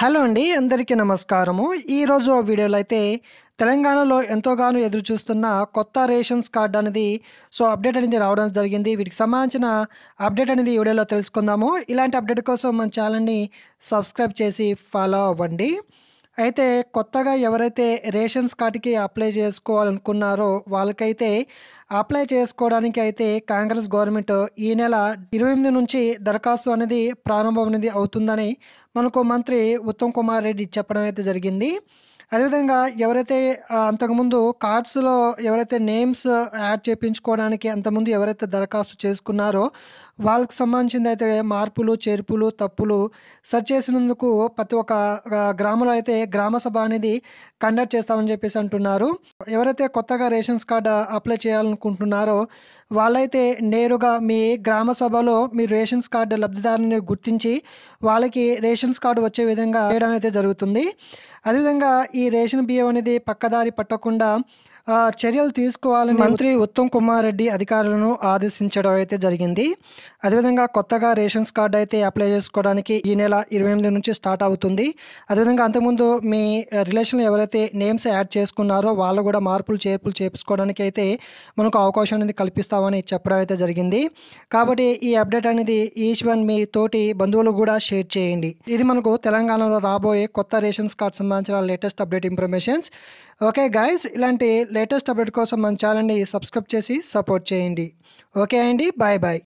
hello అండి అందరికీ నమస్కారము ఈరోజు వీడియోలో అయితే తెలంగాణలో ఎంతోగానో ఎదురు చూస్తున్న కొత్త రేషన్స్ కార్డ్ అనేది సో అప్డేట్ అనేది రావడం జరిగింది వీటికి సంబంధించిన అప్డేట్ అనేది ఈ వీడియోలో తెలుసుకుందాము ఇలాంటి అప్డేట్ కోసం మన ఛానల్ని సబ్స్క్రైబ్ చేసి ఫాలో అవ్వండి అయితే కొత్తగా ఎవరైతే రేషన్స్ కార్డుకి అప్లై చేసుకోవాలనుకున్నారో వాళ్ళకైతే అప్లై చేసుకోవడానికి అయితే కాంగ్రెస్ గవర్నమెంట్ ఈ నెల ఇరవై ఎనిమిది నుంచి దరఖాస్తు అనేది ప్రారంభం అనేది అవుతుందని మనకు మంత్రి ఉత్తమ్ కుమార్ రెడ్డి చెప్పడం అయితే జరిగింది అదేవిధంగా ఎవరైతే ఆ, అంతకుముందు కార్డ్స్లో ఎవరైతే నేమ్స్ యాడ్ చేయించుకోవడానికి అంతకుముందు ఎవరైతే దరఖాస్తు చేసుకున్నారో వాళ్ళకి సంబంధించింది అయితే మార్పులు చేర్పులు తప్పులు సరి చేసినందుకు ప్రతి ఒక్క ఆ, గ్రామంలో అయితే గ్రామ సభ అనేది కండక్ట్ చేస్తామని చెప్పేసి అంటున్నారు ఎవరైతే కొత్తగా రేషన్స్ కార్డు అప్లై చేయాలనుకుంటున్నారో వాళ్ళైతే నేరుగా మీ గ్రామ సభలో మీ రేషన్స్ కార్డు లబ్ధిదారుని గుర్తించి వాళ్ళకి రేషన్స్ కార్డు వచ్చే విధంగా చేయడం అయితే జరుగుతుంది అదేవిధంగా ఈ రేషన్ బియ్యం అనేది పక్కదారి పట్టకుండా ఆ, చర్యలు తీసుకోవాలని మంత్రి ఉత్తమ్ కుమార్ రెడ్డి అధికారులను ఆదేశించడం అయితే జరిగింది అదేవిధంగా కొత్తగా రేషన్స్ కార్డు అయితే అప్లై చేసుకోవడానికి ఈ నెల ఇరవై ఎనిమిది నుంచి స్టార్ట్ అవుతుంది అదేవిధంగా అంతకుముందు మీ రిలేషన్లో ఎవరైతే నేమ్స్ యాడ్ చేసుకున్నారో వాళ్ళు కూడా మార్పులు చేర్పులు చేపించుకోవడానికి అయితే మనకు అవకాశం అనేది కల్పిస్తామని చెప్పడం అయితే జరిగింది కాబట్టి ఈ అప్డేట్ అనేది ఈచ్ వన్ మీ తోటి బంధువులు కూడా షేర్ చేయండి ఇది మనకు తెలంగాణలో రాబోయే కొత్త రేషన్స్ కార్డ్ సంబంధించిన latest update informations okay guys ఇలాంటి లేటెస్ట్ అప్డేట్ కోసం మన ఛానల్ని సబ్స్క్రైబ్ చేసి సపోర్ట్ చేయండి ఓకే అండి బాయ్ బాయ్